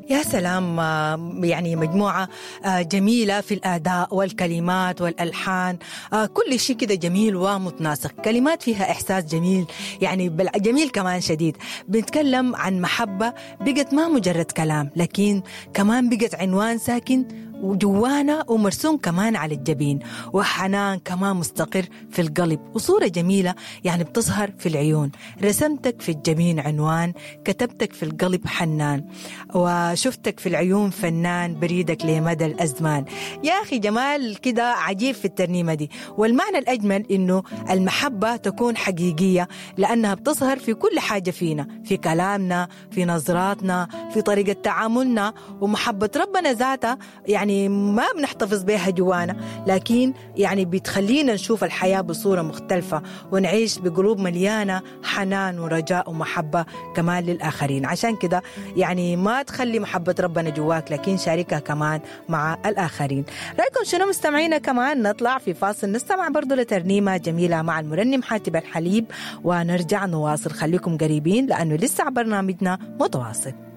يا سلام آه، يعني مجموعة آه، جميلة في الأداء والكلمات والألحان آه، كل شيء كده جميل ومتناسق كلمات فيها إحساس جميل يعني بل- جميل كمان شديد بنتكلم عن محبة بقت ما مجرد كلام لكن كمان بقت عنوان ساكن وجوانا ومرسوم كمان على الجبين وحنان كمان مستقر في القلب وصورة جميلة يعني بتظهر في العيون رسمتك في الجبين عنوان كتبتك في القلب حنان وشفتك في العيون فنان بريدك لمدى الأزمان يا أخي جمال كده عجيب في الترنيمة دي والمعنى الأجمل إنه المحبة تكون حقيقية لأنها بتظهر في كل حاجة فينا في كلامنا في نظراتنا في طريقة تعاملنا ومحبة ربنا ذاتها يعني ما بنحتفظ بها جوانا لكن يعني بتخلينا نشوف الحياة بصورة مختلفة ونعيش بقلوب مليانة حنان ورجاء ومحبة كمان للآخرين عشان كده يعني ما تخلي محبة ربنا جواك لكن شاركها كمان مع الآخرين رأيكم شنو مستمعينا كمان نطلع في فاصل نستمع برضو لترنيمة جميلة مع المرنم حاتب الحليب ونرجع نواصل خليكم قريبين لأنه لسه برنامجنا متواصل